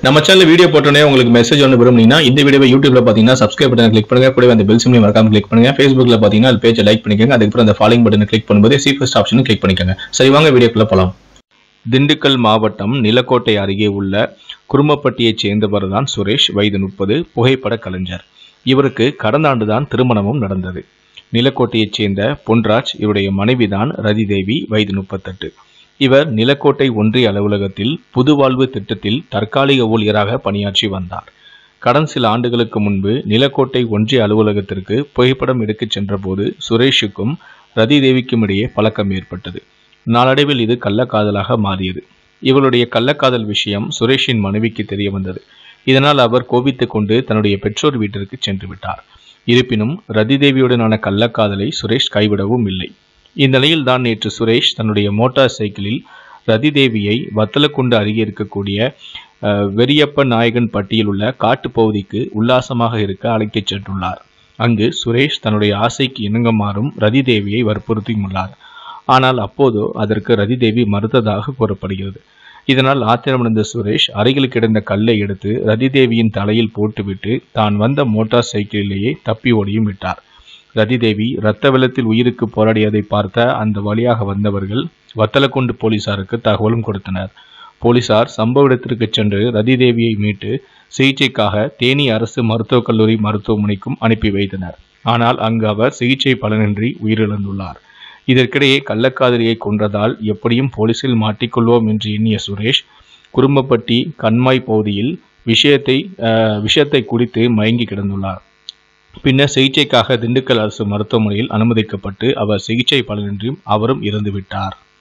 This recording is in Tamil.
நம்ம சேனல் வீடியோ போட்டோன்னே உங்களுக்கு மெசேஜ் ஒன்று விரும்புனீங்கன்னா இந்த வீடியோவை யூடியூப்ல பார்த்தீங்கன்னா சப்ஸ்கிரைப் பட்டன் கிளிக் பண்ணுங்க கூடவே அந்த பெல் சிம்லையும் மறக்காம கிளிக் பண்ணுங்க ஃபேஸ்புக்ல பார்த்தீங்கன்னா அது பேஜை லைக் பண்ணிக்கோங்க அதுக்கப்புறம் அந்த ஃபாலோயிங் பட்டனை கிளிக் பண்ணும்போது சி ஃபர்ஸ்ட் ஆப்ஷனும் கிளிக் பண்ணிக்கோங்க சரி வாங்க வீடியோக்குள்ள போலாம் திண்டுக்கல் மாவட்டம் நிலக்கோட்டை அருகே உள்ள குருமப்பட்டியைச் சேர்ந்தவர் தான் சுரேஷ் வயது முப்பது புகைப்பட கலைஞர் இவருக்கு கடந்த ஆண்டுதான் திருமணமும் நடந்தது நிலக்கோட்டையைச் சேர்ந்த பொன்ராஜ் இவருடைய மனைவிதான் ரதிதேவி வயது முப்பத்தெட்டு இவர் நிலக்கோட்டை ஒன்றிய அலுவலகத்தில் புதுவாழ்வு திட்டத்தில் தற்காலிக ஊழியராக பணியாற்றி வந்தார் கடந்த சில ஆண்டுகளுக்கு முன்பு நிலக்கோட்டை ஒன்றிய அலுவலகத்திற்கு புகைப்படம் எடுக்கச் சென்றபோது சுரேஷுக்கும் ரதிதேவிக்கும் இடையே பழக்கம் ஏற்பட்டது நாளடைவில் இது கள்ளக்காதலாக மாறியது இவளுடைய கள்ளக்காதல் விஷயம் சுரேஷின் மனைவிக்கு தெரிய வந்தது இதனால் அவர் கோபித்துக் கொண்டு தன்னுடைய பெற்றோர் வீட்டிற்கு சென்று விட்டார் இருப்பினும் ரதிதேவியுடனான கள்ளக்காதலை சுரேஷ் கைவிடவும் இல்லை இந்நிலையில் தான் நேற்று சுரேஷ் தன்னுடைய மோட்டார் சைக்கிளில் ரதிதேவியை வத்தலக்குண்டு அருகே இருக்கக்கூடிய அஹ், வெறியப்ப நாயகன் பட்டியில் உள்ள காட்டுப் பகுதிக்கு உல்லாசமாக இருக்க அழைத்துச் சென்றுள்ளார் அங்கு சுரேஷ் தன்னுடைய ஆசைக்கு இணங்குமாறும் ரதிதேவியை வற்புறுத்தியுள்ளார் ஆனால் அப்போதோ அதற்கு ரதிதேவி மறுத்ததாக கூறப்படுகிறது இதனால் ஆத்திரமடைந்த சுரேஷ் அருகில் கிடந்த கல்லை எடுத்து ரதிதேவியின் தலையில் போட்டுவிட்டு தான் வந்த மோட்டார் சைக்கிளிலேயே தப்பி ஓடியும் விட்டார் ரதிதேவி இரத்த வெள்ளத்தில் உயிருக்கு போராடியதை பார்த்த அந்த வழியாக வந்தவர்கள் வத்தலக்குண்டு போலீசாருக்கு தகவலும் கொடுத்தனர் போலீசார் சம்பவ இடத்திற்கு சென்று ரதிதேவியை மீட்டு சிகிச்சைக்காக தேனி அரசு மருத்துவக் கல்லூரி மருத்துவமனைக்கும் அனுப்பி வைத்தனர் ஆனால் அங்கு அவர் சிகிச்சை பலனின்றி உயிரிழந்துள்ளார் இதற்கிடையே கள்ளக்காதலியை கொன்றதால் எப்படியும் போலீசில் மாட்டிக்கொள்வோம் என்று எண்ணிய சுரேஷ் குறும்பப்பட்டி கண்மாய் பகுதியில் விஷயத்தை அஹ், விஷத்தை குடித்து மயங்கி கிடந்துள்ளார் பின்னர் சிகிச்சைக்காக திண்டுக்கல் அரசு மருத்துவமனையில் அனுமதிக்கப்பட்டு அவர் சிகிச்சை பலனின்றியும் அவரும் இறந்துவிட்டார்